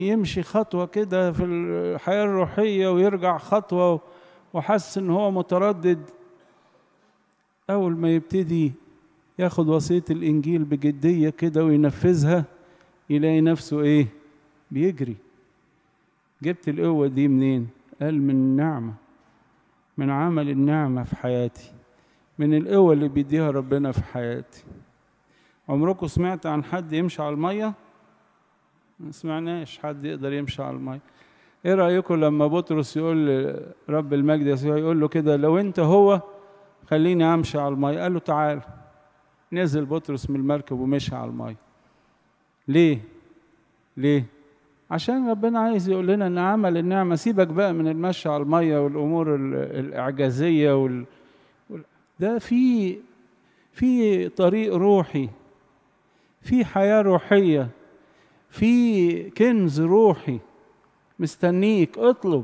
يمشي خطوة كده في الحياة الروحية ويرجع خطوة وحس إن هو متردد أول ما يبتدي ياخد وصية الإنجيل بجدية كده وينفذها يلاقي نفسه إيه؟ بيجري جبت القوة دي منين؟ قال من النعمة من عمل النعمة في حياتي من القوة اللي بيديها ربنا في حياتي عمركم سمعت عن حد يمشي على المية؟ ما سمعناش حد يقدر يمشي على المية ايه رأيكم لما بطرس يقول رب المجد يسوع يقول له كده لو انت هو خليني امشي على المية قال له تعال نزل بطرس من المركب ومشي على المية ليه ليه عشان ربنا عايز يقول لنا ان عمل النعمه سيبك بقى من المشي على الميه والامور الاعجازيه وال... ده في في طريق روحي في حياه روحيه في كنز روحي مستنيك اطلب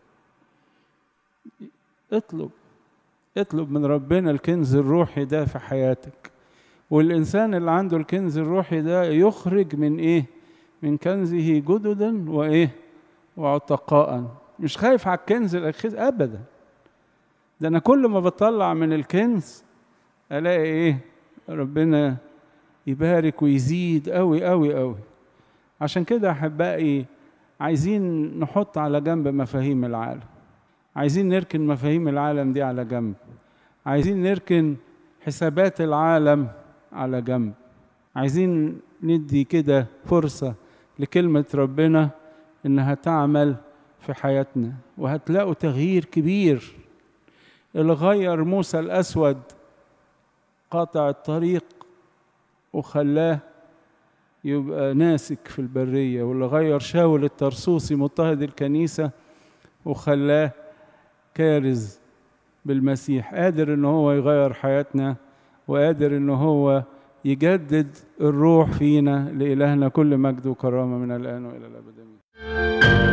اطلب اطلب من ربنا الكنز الروحي ده في حياتك والإنسان اللي عنده الكنز الروحي ده يخرج من إيه؟ من كنزه جددا وإيه؟ وعتقاء مش خايف على الكنز الأخير أبدا ده أنا كل ما بطلع من الكنز ألاقي إيه؟ ربنا يبارك ويزيد أوي أوي أوي عشان كده أحبائي عايزين نحط على جنب مفاهيم العالم عايزين نركن مفاهيم العالم دي على جنب عايزين نركن حسابات العالم على جنب عايزين ندي كده فرصة لكلمة ربنا إنها تعمل في حياتنا وهتلاقوا تغيير كبير اللي غير موسى الأسود قاطع الطريق وخلاه يبقى ناسك في البرية واللي غير شاول الترسوسي مضطهد الكنيسة وخلاه كارز بالمسيح قادر ان هو يغير حياتنا وقادر ان هو يجدد الروح فينا لإلهنا كل مجد وكرامة من الآن وإلى الأبد